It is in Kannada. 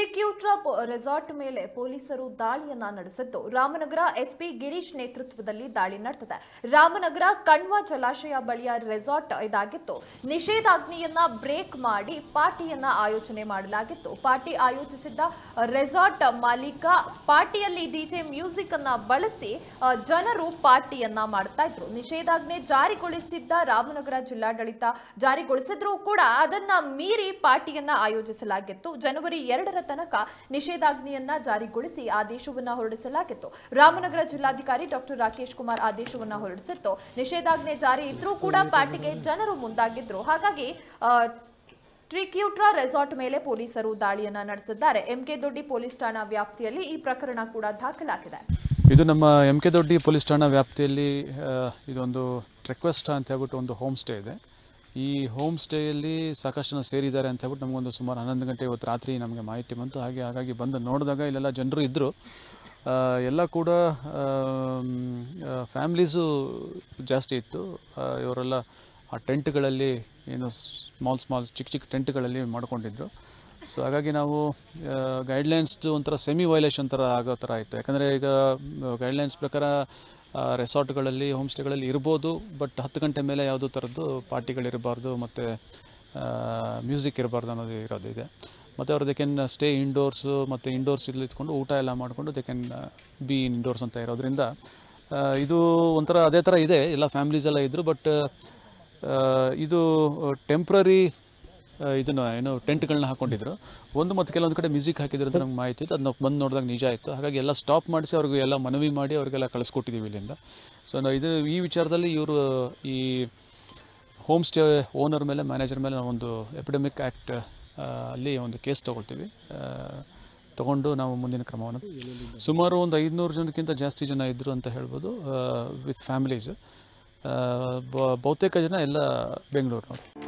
ಟ್ರಿಕ್ಯೂಟ್ರಾ ಪೊ- ರೆಸಾರ್ಟ್ ಮೇಲೆ ಪೊಲೀಸರು ದಾಳಿಯನ್ನ ನಡೆಸಿದ್ದು ರಾಮನಗರ ಎಸ್ಪಿ ಗಿರೀಶ್ ನೇತೃತ್ವದಲ್ಲಿ ದಾಳಿ ನಡೆದಿದೆ ರಾಮನಗರ ಕಣ್ವ ಜಲಾಶಯ ಬಳಿಯ ರೆಸಾರ್ಟ್ ಇದಾಗಿತ್ತು ನಿಷೇಧಾಜ್ಞೆಯನ್ನ ಬ್ರೇಕ್ ಮಾಡಿ ಪಾರ್ಟಿಯನ್ನ ಆಯೋಜನೆ ಮಾಡಲಾಗಿತ್ತು ಪಾರ್ಟಿ ಆಯೋಜಿಸಿದ್ದ ರೆಸಾರ್ಟ್ ಮಾಲೀಕ ಪಾರ್ಟಿಯಲ್ಲಿ ಡಿಜೆ ಮ್ಯೂಸಿಕ್ ಅನ್ನ ಬಳಸಿ ಆ, ಜನರು ಪಾರ್ಟಿಯನ್ನ ಮಾಡ್ತಾ ಇದ್ರು ನಿಷೇಧಾಜ್ಞೆ ಜಾರಿಗೊಳಿಸಿದ್ದ ರಾಮನಗರ ಜಿಲ್ಲಾಡಳಿತ ಜಾರಿಗೊಳಿಸಿದ್ರೂ ಕೂಡ ಅದನ್ನ ಮೀರಿ ಪಾರ್ಟಿಯನ್ನ ಆಯೋಜಿಸಲಾಗಿತ್ತು ಜನವರಿ ಎರಡರ ತನಕ ನಿಷೇಧಾಜ್ಞೆಯನ್ನ ಜಾರಿಗೊಳಿಸಿ ಆದೇಶವನ್ನ ಹೊರಡಿಸಲಾಗಿತ್ತು ರಾಮನಗರ ಜಿಲ್ಲಾಧಿಕಾರಿ ಡಾಕ್ಟರ್ ರಾಕೇಶ್ ಕುಮಾರ್ ಆದೇಶವನ್ನ ಹೊರಡಿಸಿತ್ತು ನಿಷೇಧಾಜ್ಞೆ ಜಾರಿ ಇದ್ರೂ ಕೂಡ ಪಾರ್ಟಿಗೆ ಜನರು ಮುಂದಾಗಿದ್ರು ಹಾಗಾಗಿ ಆ, ಟ್ರಿಕ್ಯೂಟ್ರಾ ರೆಸಾರ್ಟ್ ಮೇಲೆ ಪೊಲೀಸರು ದಾಳಿಯನ್ನ ನಡೆಸಿದ್ದಾರೆ ಎಂಕೆ ದೊಡ್ಡಿ ಪೊಲೀಸ್ ಠಾಣಾ ವ್ಯಾಪ್ತಿಯಲ್ಲಿ ಈ ಪ್ರಕರಣ ಕೂಡ ದಾಖಲಾಗಿದೆ ಇದು ನಮ್ಮ ಎಮ್ ಕೆ ದೊಡ್ಡಿ ಪೊಲೀಸ್ ಠಾಣಾ ವ್ಯಾಪ್ತಿಯಲ್ಲಿ ಆ, ಇದೊಂದು ಟ್ರೆಕ್ವೆಸ್ಟ್ ಅಂತ ಹೇಳ್ಬಿಟ್ಟು ಒಂದು ಹೋಮ್ ಸ್ಟೇ ಇದೆ ಈ ಹೋಮ್ ಸ್ಟೇಯಲ್ಲಿ ಸಾಕಷ್ಟು ಜನ ಸೇರಿದ್ದಾರೆ ಅಂತ ಹೇಳ್ಬಿಟ್ಟು ನಮಗೊಂದು ಸುಮಾರು ಹನ್ನೊಂದು ಗಂಟೆ ಇವತ್ತು ರಾತ್ರಿ ನಮಗೆ ಮಾಹಿತಿ ಬಂತು ಹಾಗೆ ಹಾಗಾಗಿ ಬಂದು ನೋಡಿದಾಗ ಇಲ್ಲೆಲ್ಲ ಜನರು ಇದ್ದರು ಎಲ್ಲ ಕೂಡ ಫ್ಯಾಮ್ಲೀಸು ಜಾಸ್ತಿ ಇತ್ತು ಆ, ಇವರೆಲ್ಲ ಆ ಟೆಂಟ್ಗಳಲ್ಲಿ ಏನು ಸ್ಮಾಲ್ ಸ್ಮಾಲ್ ಚಿಕ್ಕ ಚಿಕ್ಕ ಟೆಂಟ್ಗಳಲ್ಲಿ ಮಾಡ್ಕೊಂಡಿದ್ರು ಸೊ ಹಾಗಾಗಿ ನಾವು ಗೈಡ್ಲೈನ್ಸ್ದು ಒಂಥರ ಸೆಮಿ ವೈಲೇಷನ್ ಥರ ಆಗೋ ಥರ ಆಯಿತು ಯಾಕಂದರೆ ಈಗ ಗೈಡ್ಲೈನ್ಸ್ ಪ್ರಕಾರ ರೆಸಾರ್ಟ್ಗಳಲ್ಲಿ ಹೋಮ್ ಸ್ಟೇಗಳಲ್ಲಿ ಇರ್ಬೋದು ಬಟ್ ಹತ್ತು ಗಂಟೆ ಮೇಲೆ ಯಾವುದೋ ಥರದ್ದು ಪಾರ್ಟಿಗಳಿರಬಾರ್ದು ಮತ್ತು ಮ್ಯೂಸಿಕ್ ಇರಬಾರ್ದು ಅನ್ನೋದು ಇರೋದು ಇದೆ ಮತ್ತು ಅವ್ರು ದೇ ಕ್ಯಾನ್ ಸ್ಟೇ ಇಂಡೋರ್ಸು ಮತ್ತು ಇಂಡೋರ್ಸ್ ಇಲ್ಲಿ ಇದ್ಕೊಂಡು ಊಟ ಎಲ್ಲ ಮಾಡಿಕೊಂಡು ದೇ ಕ್ಯಾನ್ ಬಿ ಇಂಡೋರ್ಸ್ ಅಂತ ಇರೋದ್ರಿಂದ ಆ, ಇದು ಒಂಥರ ಅದೇ ಥರ ಇದೆ ಎಲ್ಲ ಫ್ಯಾಮ್ಲೀಸ್ ಎಲ್ಲ ಇದ್ದರು ಬಟ್ ಇದು ಟೆಂಪ್ರರಿ ಇದನ್ನು ಏನು ಟೆಂಟ್ಗಳನ್ನ ಹಾಕೊಂಡಿದ್ರು ಒಂದು ಮತ್ತು ಕೆಲವೊಂದು ಕಡೆ ಮ್ಯೂಸಿಕ್ ಹಾಕಿದ್ರು ಅಂತ ನಮ್ಗೆ ಮಾಹಿತಿ ಇತ್ತು ಅದನ್ನ ಬಂದು ನೋಡಿದಾಗ ನಿಜ ಆಯಿತು ಹಾಗಾಗಿ ಎಲ್ಲ ಸ್ಟಾಪ್ ಮಾಡಿಸಿ ಅವ್ರಿಗೆ ಎಲ್ಲ ಮನವಿ ಮಾಡಿ ಅವರಿಗೆಲ್ಲ ಕಳಿಸ್ಕೊಟ್ಟಿದ್ದೀವಿ ಇಲ್ಲಿಂದ ಸೊ ನಾವು ಇದು ಈ ವಿಚಾರದಲ್ಲಿ ಇವರು ಈ ಹೋಮ್ ಸ್ಟೇ ಓನರ್ ಮೇಲೆ ಮ್ಯಾನೇಜರ್ ಮೇಲೆ ನಾವೊಂದು ಎಪಿಡೆಮಿಕ್ ಆ್ಯಕ್ಟ್ ಅಲ್ಲಿ ಒಂದು ಕೇಸ್ ತೊಗೊಳ್ತೀವಿ ಆ, ತಗೊಂಡು ನಾವು ಮುಂದಿನ ಕ್ರಮವನ್ನು ಸುಮಾರು ಒಂದು ಐದುನೂರು ಜನಕ್ಕಿಂತ ಜಾಸ್ತಿ ಜನ ಇದ್ದರು ಅಂತ ಹೇಳ್ಬೋದು ವಿತ್ ಫ್ಯಾಮಿಲೀಸ್ ಬಹುತೇಕ ಜನ ಎಲ್ಲ ಬೆಂಗಳೂರಿನವರು